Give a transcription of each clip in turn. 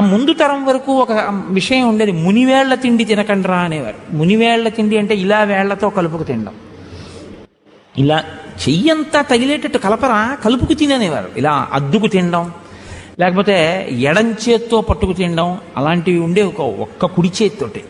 ముందు తరం వరకు ఒక విషయం ఉండేది మునివేళ్ల తిండి తినకండ్రా అనేవారు మునివేళ్ల తిండి అంటే ఇలా వేళ్లతో కలుపుకు తినడం ఇలా చెయ్యంతా తగిలేటట్టు కలపరా కలుపుకు తిననేవారు ఇలా అద్దుకు తినడం లేకపోతే ఎడం చేత్తో పట్టుకు తినడం అలాంటివి ఉండే ఒక ఒక్క కుడి చేతితోటి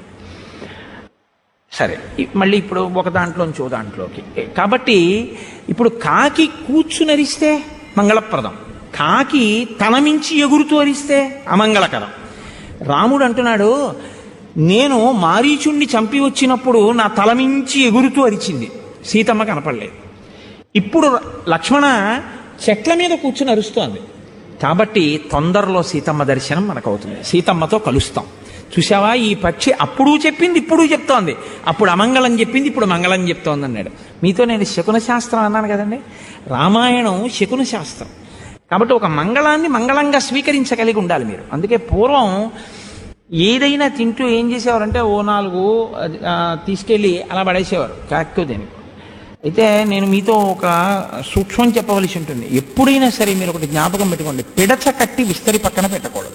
సరే ఇ- మళ్ళీ ఇప్పుడు ఒక దాంట్లోంచి ఓ దాంట్లోకి కాబట్టి ఇప్పుడు కాకి కూర్చునరిస్తే మంగళప్రదం కాకి తన మించి ఎగురుతూ అరిస్తే అమంగళకరం రాముడు అంటున్నాడు నేను మారీచుణ్ణి చంపి వచ్చినప్పుడు నా తల మించి ఎగురుతూ అరిచింది సీతమ్మ కనపడలేదు ఇప్పుడు లక్ష్మణ చెట్ల మీద కూర్చుని అరుస్తోంది కాబట్టి తొందరలో సీతమ్మ దర్శనం మనకు అవుతుంది సీతమ్మతో కలుస్తాం చూసావా ఈ పక్షి అప్పుడు చెప్పింది ఇప్పుడు చెప్తోంది అప్పుడు అమంగళం చెప్పింది ఇప్పుడు మంగళం చెప్తోంది అన్నాడు మీతో నేను శకున శాస్త్రం అన్నాను కదండి రామాయణం శకున శాస్త్రం కాబట్టి ఒక మంగళాన్ని మంగళంగా స్వీకరించగలిగి ఉండాలి మీరు అందుకే పూర్వం ఏదైనా తింటూ ఏం చేసేవారంటే ఓ నాలుగు ఆ, తీసుకెళ్ళి అలా పడేసేవారు కాక్కు దేనికి అయితే నేను మీతో ఒక సూక్ష్మం చెప్పవలసి ఉంటుంది ఎప్పుడైనా సరే మీరు ఒకటి జ్ఞాపకం పెట్టుకోండి పిడచ కట్టి విస్తరి పక్కన పెట్టకూడదు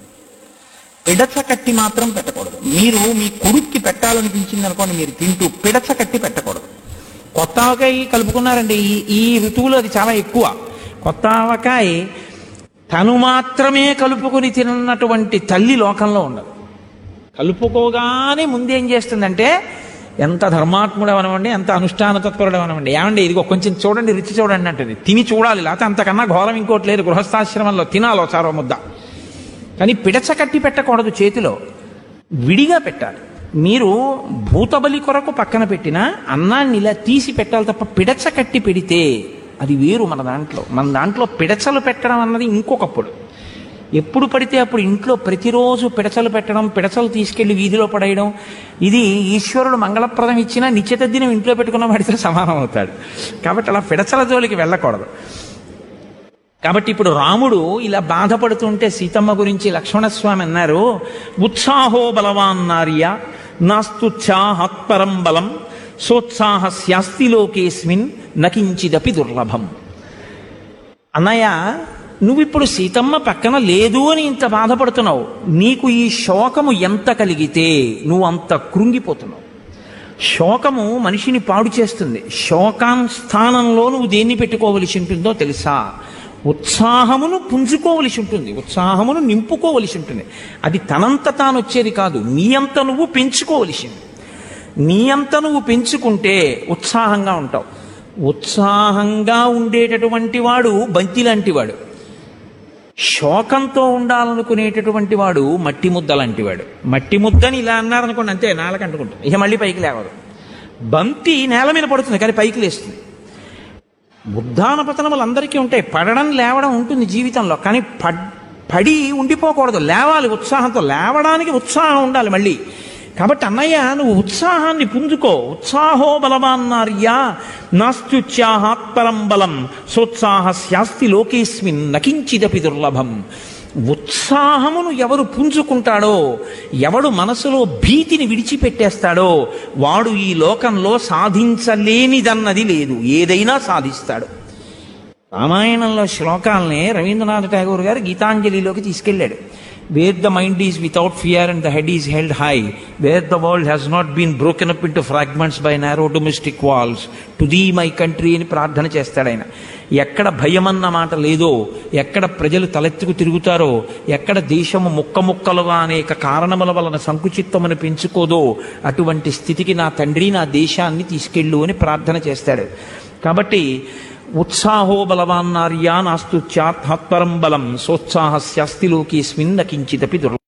పిడచ కట్టి మాత్రం పెట్టకూడదు మీరు మీ కొడుక్కి పెట్టాలనిపించింది అనుకోండి మీరు తింటూ పిడచ కట్టి పెట్టకూడదు కొత్త ఆవకాయ కలుపుకున్నారండి ఈ ఈ ఋతువులో అది చాలా ఎక్కువ కొత్త ఆవకాయ తను మాత్రమే కలుపుకొని తిన్నటువంటి తల్లి లోకంలో ఉండదు కలుపుకోగానే ముందేం చేస్తుందంటే ఎంత ధర్మాత్ముడు అవనవండి ఎంత అనుష్ఠాన తత్పరుడు అవనవండి ఏమండి ఇదిగో కొంచెం చూడండి రుచి చూడండి అంటుంది తిని చూడాలి లేకపోతే అంతకన్నా ఘోరం ఇంకోటి లేదు గృహస్థాశ్రమంలో తినాలో చారో ముద్ద కానీ పిడచ కట్టి పెట్టకూడదు చేతిలో విడిగా పెట్టాలి మీరు భూతబలి కొరకు పక్కన పెట్టిన అన్నాన్ని ఇలా తీసి పెట్టాలి తప్ప పిడచ కట్టి పెడితే అది వేరు మన దాంట్లో మన దాంట్లో పిడచలు పెట్టడం అన్నది ఇంకొకప్పుడు ఎప్పుడు పడితే అప్పుడు ఇంట్లో ప్రతిరోజు పిడచలు పెట్టడం పిడచలు తీసుకెళ్లి వీధిలో పడేయడం ఇది ఈశ్వరుడు మంగళప్రదం ఇచ్చినా నిత్యత దినం ఇంట్లో పెట్టుకున్న వాడితో సమానం అవుతాడు కాబట్టి అలా పిడచల జోలికి వెళ్ళకూడదు కాబట్టి ఇప్పుడు రాముడు ఇలా బాధపడుతుంటే సీతమ్మ గురించి లక్ష్మణస్వామి అన్నారు ఉత్సాహో బలవాన్ నార్య నాస్తుత్సాహత్పరం బలం సోత్సాహ శాస్తి లోకేస్మిన్ నకించిదపి దుర్లభం అన్నయ్య నువ్విప్పుడు సీతమ్మ పక్కన లేదు అని ఇంత బాధపడుతున్నావు నీకు ఈ శోకము ఎంత కలిగితే నువ్వు అంత కృంగిపోతున్నావు శోకము మనిషిని పాడు చేస్తుంది శోకాన్ స్థానంలో నువ్వు దేన్ని పెట్టుకోవలసి ఉంటుందో తెలుసా ఉత్సాహమును పుంజుకోవలసి ఉంటుంది ఉత్సాహమును నింపుకోవలసి ఉంటుంది అది తనంత తాను వచ్చేది కాదు నీ అంత నువ్వు పెంచుకోవలసింది నీ అంత నువ్వు పెంచుకుంటే ఉత్సాహంగా ఉంటావు ఉత్సాహంగా ఉండేటటువంటి వాడు బంతి లాంటి వాడు శోకంతో ఉండాలనుకునేటటువంటి వాడు మట్టి ముద్ద లాంటి వాడు మట్టి ముద్దని ఇలా అన్నారనుకోండి అంతే నేలకు అంటుకుంటుంది ఇక మళ్ళీ పైకి లేవదు బంతి నేల మీద పడుతుంది కానీ పైకి లేస్తుంది ఉద్దాన పతనములు అందరికీ ఉంటాయి పడడం లేవడం ఉంటుంది జీవితంలో కానీ పడ్ పడి ఉండిపోకూడదు లేవాలి ఉత్సాహంతో లేవడానికి ఉత్సాహం ఉండాలి మళ్ళీ కాబట్టి అన్నయ్య నువ్వు ఉత్సాహాన్ని పుంజుకో ఉత్సాహో బలవాన్నార్యా నాస్త్యుత్సాహాత్పరం బలం సోత్సాహ శాస్తి లోకేస్మిన్ నకించిదపి దుర్లభం ఉత్సాహమును ఎవరు పుంజుకుంటాడో ఎవడు మనసులో భీతిని విడిచిపెట్టేస్తాడో వాడు ఈ లోకంలో సాధించలేనిదన్నది లేదు ఏదైనా సాధిస్తాడు రామాయణంలో శ్లోకాలనే రవీంద్రనాథ్ ఠాగూర్ గారు గీతాంజలిలోకి తీసుకెళ్ళాడు where the mind is without fear and the head is held high where the world has not been broken up into fragments by narrow domestic walls to thee my country అని ప్రార్థన చేస్తాడు ఆయన ఎక్కడ భయం అన్న మాట లేదో ఎక్కడ ప్రజలు తలెత్తుకు తిరుగుతారో ఎక్కడ దేశము ముక్క ముక్కలుగా అనేక కారణముల వలన సంకుచిత్తమును పెంచుకోదో అటువంటి స్థితికి నా తండ్రి నా దేశాన్ని తీసుకెళ్ళు అని ప్రార్థన చేస్తాడు కాబట్టి ఉత్సాహో బలవాన్నార్యా నాస్తు చాత్పరం బలం సోత్సాహస్యాస్తి లోకేస్మిన్ నకించిదపి దుర్